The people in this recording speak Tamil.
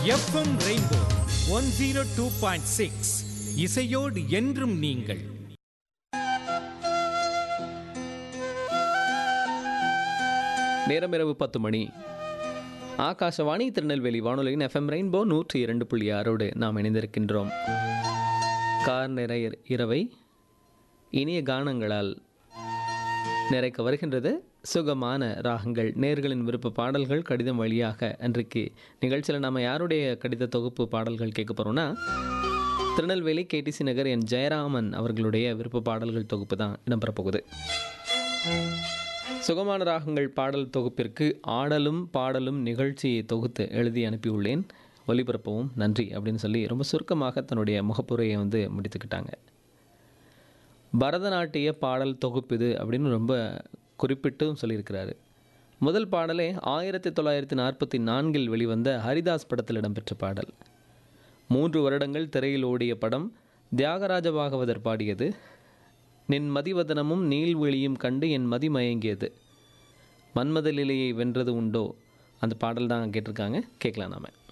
FM rainbow one zero two point six இசையோடு என்றும் நீங்கள் நேரம் இரவு பத்து மணி ஆகாசவாணி திருநெல்வேலி வானொலியின் எஃப்எம் ரெயின்போ நூற்றி இரண்டு புள்ளி ஆறோடு நாம் இணைந்திருக்கின்றோம் கார் நிறைய இரவை இனிய கானங்களால் நிறைக்க வருகின்றது சுகமான ராகங்கள் நேர்களின் விருப்ப பாடல்கள் கடிதம் வழியாக அன்றைக்கு நிகழ்ச்சியில் நாம் யாருடைய கடித தொகுப்பு பாடல்கள் கேட்க போகிறோம்னா திருநெல்வேலி கேடிசி நகர் என் ஜெயராமன் அவர்களுடைய விருப்ப பாடல்கள் தொகுப்பு தான் இடம்பெறப் போகுது சுகமான ராகங்கள் பாடல் தொகுப்பிற்கு ஆடலும் பாடலும் நிகழ்ச்சியை தொகுத்து எழுதி அனுப்பியுள்ளேன் ஒலிபரப்பவும் நன்றி அப்படின்னு சொல்லி ரொம்ப சுருக்கமாக தன்னுடைய முகப்புரையை வந்து முடித்துக்கிட்டாங்க பரதநாட்டிய பாடல் தொகுப்பு இது அப்படின்னு ரொம்ப குறிப்பிட்டும் சொல்லியிருக்கிறாரு முதல் பாடலே ஆயிரத்தி தொள்ளாயிரத்தி நாற்பத்தி நான்கில் வெளிவந்த ஹரிதாஸ் படத்தில் இடம்பெற்ற பாடல் மூன்று வருடங்கள் திரையில் ஓடிய படம் தியாகராஜ பாகவதர் பாடியது நின் மதிவதனமும் நீள்வெளியும் கண்டு என் மதி மயங்கியது மன்மத லீலையை வென்றது உண்டோ அந்த பாடல் தான் கேட்டிருக்காங்க கேட்கலாம் நாம